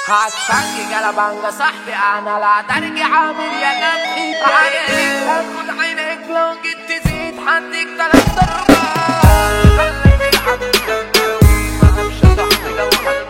هتشكي قلبانجا صاحبي انا لا ترجع عامل يا نبحي عينيك هاخد عينيك لو جيت تزيد حديك تلات ضربات خليني حبيبي قوي ما همش صاحبي لو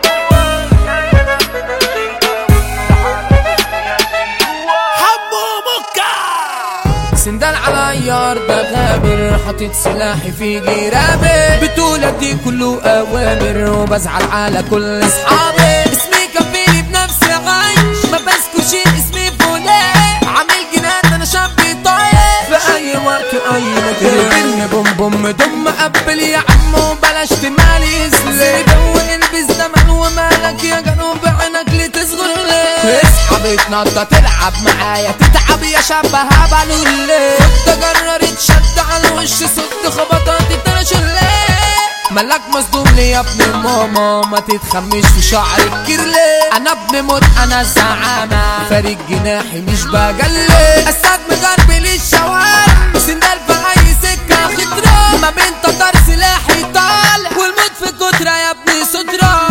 حمو مكة سندال على ده غامر حاطط سلاحي في جرابي بتقول دي كله اوامر وبزعل على كل اصحابي اسمي كفيني بنفسي عايش ما بسكوش اسمي فلان عامل جنان انا شاب طايش في اي وقت اي مكان بوم بوم دم قبل يا عم وبلاش تمالي اسلي جو البس زمن ومالك يا جنوب عينك لتصغر ليه اصحى بتنطط تلعب معايا تتعب يا شاب هبل ليه كنت قررت شد على الوش صد خبطات الترشليه ملاك مصدوم لي يا ابن ماما ما تتخمش في شعر الكرلي انا ابن موت انا الزعامة فارق جناحي مش بجلي اسد مغربل الشوارع سندال في اي سكة خضرا ما بين تطار سلاحي طالع والموت في كترة يا ابني سترة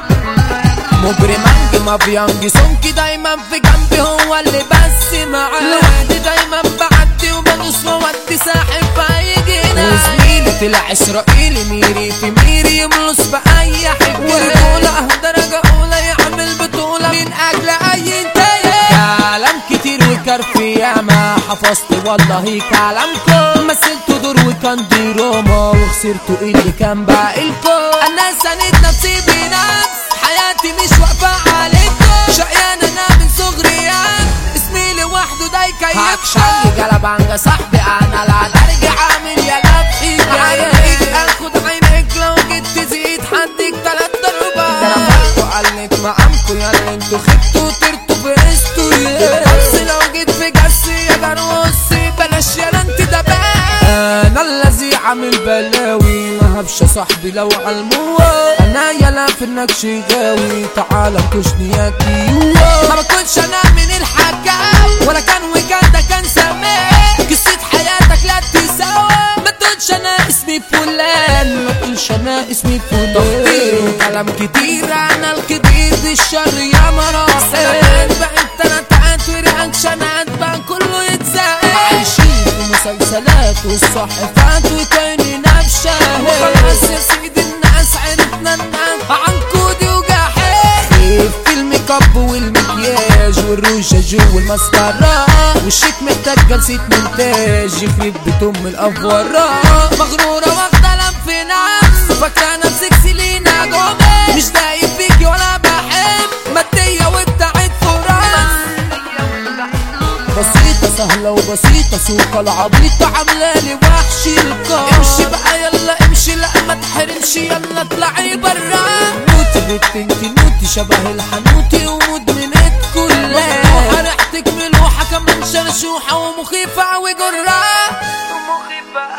مجرمانجي مافيانجي سونكي دايما في جنبي هو اللي بس معاه لوحدي دايما بعدي وبدوس وودي ساحب في اي جناح وزميلي طلع اسرائيلي ميري في ميري يملص بأي حجة ورجولة درجة أولى يعمل بطولة من أجل أي انتهاء كلام كتير وكرف ياما حفظت والله كلامكم مثلت دور وكان دراما وخسرتوا اللي كان باقيلكم أنا سند نفسي بنفس حياتي مش واقفة عليكم شقيان أنا من صغري اسمي لوحده ده يكيفكم قلب عنجا صاحبي أنا لا ترجع عامل يا لبحي عينيك اخد عينيك لو جيت تزيد حدك تلات ضربات ضرباتكوا قلت معامكوا يا اللي انتوا خدتوا طرتوا فرستوا بس لو جيت في جسي يا جروسي بلاش يا انت ده انا الذي عامل بلاوي ما هبش صاحبي لو علموه انا يلا في النكش غاوي تعال كشني يا كيوه ما بكونش انا من الحكاوي ولا كان وكان ده كان سماه قصة حياتك لا تساوي ما تقولش انا اسمي فلان ما تقولش انا اسمي فلان تخطير وكلام كتير انا الكبير دي الشر يا مراسل بقى انت نتعات ورياكشنات بقى كله يتزاق عايشين في مسلسلات والصحفات وتاني نبشة وخلاص يا سيدي الناس عرفنا ننام عن كودي وجحيم في الميك اب والمكياج والروشة والمسطرة والشيك محتاج جلسة مونتاج يخرب بيت ام الافورات مغرورة واخدة لم في نفس فاكرة نفسك سيلينا جوميز مش دايب فيكي ولا بحب مادية وبتاعت فراس بسيطة سهلة وبسيطة سوق العبيطة عاملالي وحشي القار امشي بقى يلا امشي لا ما تحرمش يلا اطلعي برا نوتي بنت انتي نوتي شبه الحنوتي ومدمنة كلها مفتوحة ريحتك ملوحة كمان شرشوحة ومخيفة وجرة مخيفة